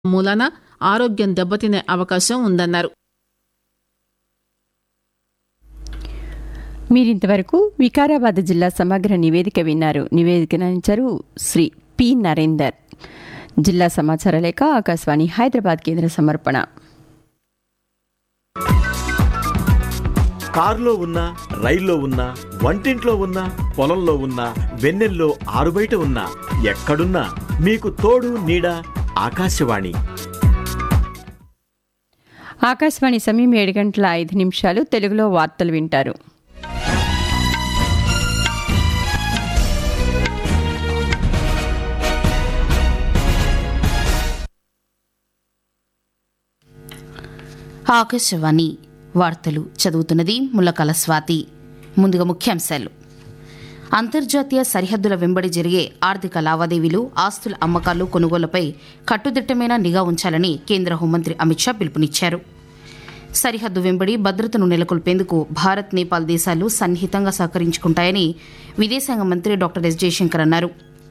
మూలాన ఆరోగ్యం దెబ్బతినే అవకాశం ఉందన్నారు మీరింతవరకు వికారాబాద్ జిల్లా సమగ్ర నివేదిక విన్నారు నివేదికనించారు శ్రీ పి నరేందర్ జిల్లా సమాచార లేఖ ఆకాశవాణి హైదరాబాద్ కేంద్ర సమర్పణ కారులో ఉన్నా రైల్లో ఉన్నా వంటింట్లో ఉన్నా పొలంలో ఉన్నా వెన్నెల్లో ఆరుబయట ఉన్నా ఎక్కడున్నా మీకు తోడు నీడ ఆకాశవాణి ఆకాశవాణి సమయం ఏడు గంటల ఐదు నిమిషాలు తెలుగులో వార్తలు వింటారు ఆకాశవాణి వార్తలు చదువుతున్నది ముల్లకల స్వాతి ముందుగా ముఖ్యాంశాలు అంతర్జాతీయ సరిహద్దుల వెంబడి జరిగే ఆర్థిక లావాదేవీలు ఆస్తుల అమ్మకాలు కొనుగోళ్లపై కట్టుదిట్టమైన నిఘా ఉంచాలని కేంద్ర హోంమంత్రి అమిత్ షా పిలుపునిచ్చారు సరిహద్దు వెంబడి భద్రతను నెలకొల్పేందుకు భారత్ నేపాల్ దేశాలు సన్నిహితంగా సహకరించుకుంటాయని విదేశాంగ మంత్రి డాక్టర్ ఎస్ జయశంకర్ అన్నారు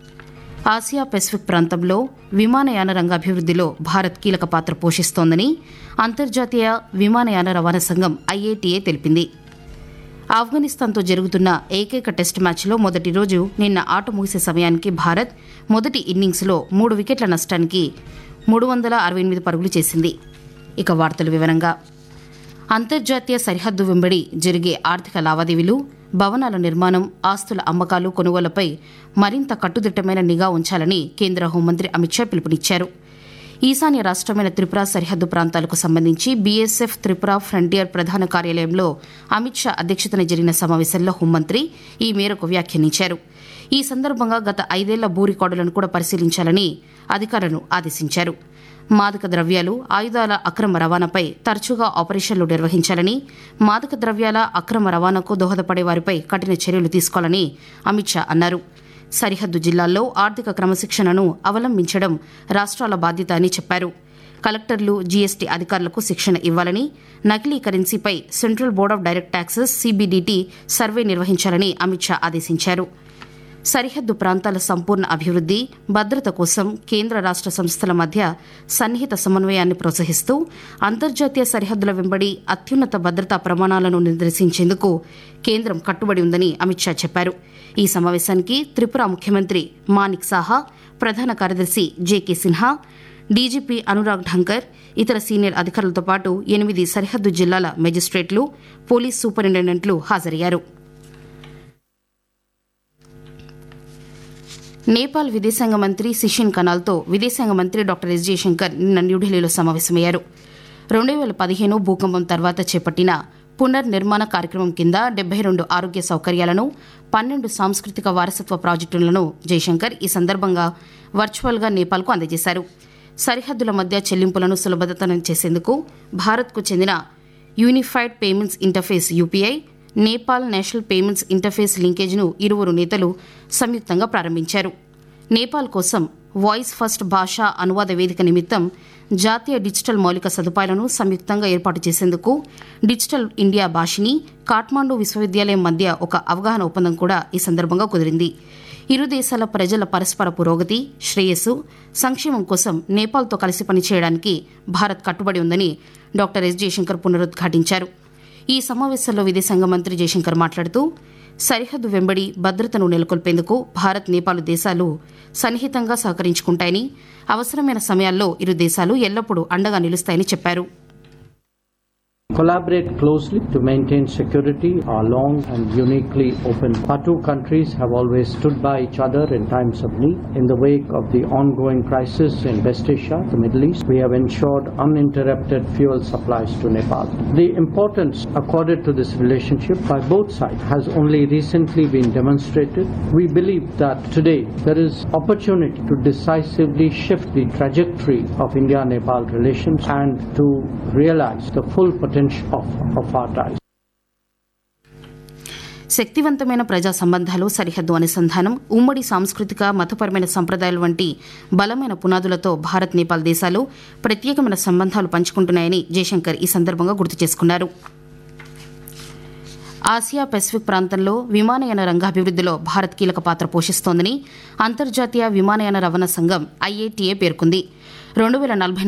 ఆసియా పెసిఫిక్ ప్రాంతంలో విమానయాన రంగ అభివృద్ధిలో భారత్ కీలక పాత్ర పోషిస్తోందని అంతర్జాతీయ విమానయాన రవాణా సంఘం ఐఏటీఏ తెలిపింది ఆఫ్ఘనిస్తాన్తో జరుగుతున్న ఏకైక టెస్ట్ మ్యాచ్లో మొదటి రోజు నిన్న ఆట ముగిసే సమయానికి భారత్ మొదటి ఇన్నింగ్స్లో మూడు వికెట్ల నష్టానికి మూడు వందల అరవై ఎనిమిది పరుగులు చేసింది ఇక వార్తల వివరంగా అంతర్జాతీయ సరిహద్దు వెంబడి జరిగే ఆర్థిక లావాదేవీలు భవనాల నిర్మాణం ఆస్తుల అమ్మకాలు కొనుగోళ్లపై మరింత కట్టుదిట్టమైన నిఘా ఉంచాలని కేంద్ర హోంమంత్రి అమిత్ షా పిలుపునిచ్చారు ఈశాన్య రాష్టమైన త్రిపుర సరిహద్దు ప్రాంతాలకు సంబంధించి బీఎస్ఎఫ్ త్రిపుర ఫ్రంటియర్ ప్రధాన కార్యాలయంలో అమిత్ షా అధ్యక్షతన జరిగిన సమావేశంలో హోంమంత్రి ఈ మేరకు వ్యాఖ్యానించారు ఈ సందర్భంగా గత ఐదేళ్ల భూ రికార్డులను కూడా పరిశీలించాలని అధికారులను ఆదేశించారు మాదక ద్రవ్యాలు ఆయుధాల అక్రమ రవాణాపై తరచుగా ఆపరేషన్లు నిర్వహించాలని మాదక ద్రవ్యాల అక్రమ రవాణాకు దోహదపడే వారిపై కఠిన చర్యలు తీసుకోవాలని అమిత్ షా అన్నారు సరిహద్దు జిల్లాల్లో ఆర్థిక క్రమశిక్షణను అవలంబించడం రాష్ట్రాల బాధ్యత అని చెప్పారు కలెక్టర్లు జీఎస్టీ అధికారులకు శిక్షణ ఇవ్వాలని నకిలీ కరెన్సీపై central board of direct taxes CBDT survey నిర్వహించాలని అమిత్ షా ఆదేశించారు సరిహద్దు ప్రాంతాల సంపూర్ణ అభివృద్ది భద్రత కోసం కేంద్ర రాష్ట సంస్థల మధ్య సన్నిహిత సమన్వయాన్ని ప్రోత్సహిస్తూ అంతర్జాతీయ సరిహద్దుల వెంబడి అత్యున్నత భద్రతా ప్రమాణాలను నిర్దేశించేందుకు కేంద్రం కట్టుబడి ఉందని అమిత్ షా చెప్పారు ఈ సమావేశానికి త్రిపుర ముఖ్యమంత్రి మానిక్ సాహా ప్రధాన కార్యదర్శి జేకే సిన్హా డీజీపీ అనురాగ్ ఢంకర్ ఇతర సీనియర్ అధికారులతో పాటు ఎనిమిది సరిహద్దు జిల్లాల మెజిస్ట్రేట్లు పోలీస్ సూపరింటెండెంట్లు హాజరయ్యారు నేపాల్ విదేశాంగ మంత్రి సిషిన్ కనాల్తో విదేశాంగ మంత్రి డాక్టర్ ఎస్ జయశంకర్ నిన్న న్యూఢిల్లీలో సమావేశమయ్యారు రెండు వేల పదిహేను భూకంపం తర్వాత చేపట్టిన పునర్నిర్మాణ కార్యక్రమం కింద డెబ్బై రెండు ఆరోగ్య సౌకర్యాలను పన్నెండు సాంస్కృతిక వారసత్వ ప్రాజెక్టులను జయశంకర్ ఈ సందర్భంగా వర్చువల్గా నేపాల్కు అందజేశారు సరిహద్దుల మధ్య చెల్లింపులను సులభతరం చేసేందుకు భారత్కు చెందిన unified payments interface UPI Nepal national payments interface లింకేజ్ను ఇరువురు నేతలు సంయుక్తంగా ప్రారంభించారు నేపాల్ కోసం వాయిస్ ఫస్ట్ భాషా అనువాద వేదిక నిమిత్తం జాతీయ డిజిటల్ మౌలిక సదుపాయాలను సంయుక్తంగా ఏర్పాటు చేసేందుకు డిజిటల్ ఇండియా భాషిని కాఠ్మాండు విశ్వవిద్యాలయం మధ్య ఒక అవగాహన ఒప్పందం కూడా ఈ సందర్భంగా కుదిరింది ఇరు దేశాల ప్రజల పరస్పర పురోగతి శ్రేయస్సు సంక్షేమం కోసం నేపాల్తో కలిసి పనిచేయడానికి భారత్ కట్టుబడి ఉందని డాక్టర్ ఎస్ జయశంకర్ పునరుద్ఘాటించారు ఈ సమావేశంలో విదేశాంగ మంత్రి జయశంకర్ మాట్లాడుతూ సరిహద్దు వెంబడి భద్రతను నెలకొల్పేందుకు భారత్ నేపాల్ దేశాలు సన్నిహితంగా సహకరించుకుంటాయని అవసరమైన సమయాల్లో ఇరు దేశాలు ఎల్లప్పుడూ అండగా నిలుస్తాయని చెప్పారు collaborate closely to maintain security are long and uniquely open. Our two countries have always stood by each other in times of need. In the wake of the ongoing crisis in West Asia, the Middle East, we have ensured uninterrupted fuel supplies to Nepal. The importance accorded to this relationship by both sides has only recently been demonstrated. We believe that today there is opportunity to decisively shift the trajectory of India-Nepal relations and to realize the full potential of, of our ties. శక్తివంతమైన ప్రజా సంబంధాలు సరిహద్దు అనుసంధానం ఉమ్మడి సాంస్కృతిక మతపరమైన సంప్రదాయాలు వంటి బలమైన పునాదులతో భారత్ నేపాల్ దేశాలు ప్రత్యేకమైన సంబంధాలు పంచుకుంటున్నాయని జయశంకర్ ఈ సందర్భంగా గుర్తు చేసుకున్నారు ఆసియా పెసిఫిక్ ప్రాంతంలో విమానయాన రంగ అభివృద్ధిలో భారత్ కీలక పాత్ర పోషిస్తోందని అంతర్జాతీయ విమానయాన రవాణా సంఘం ఐఏటీఏ పేర్కొంది రెండు వేల నలభై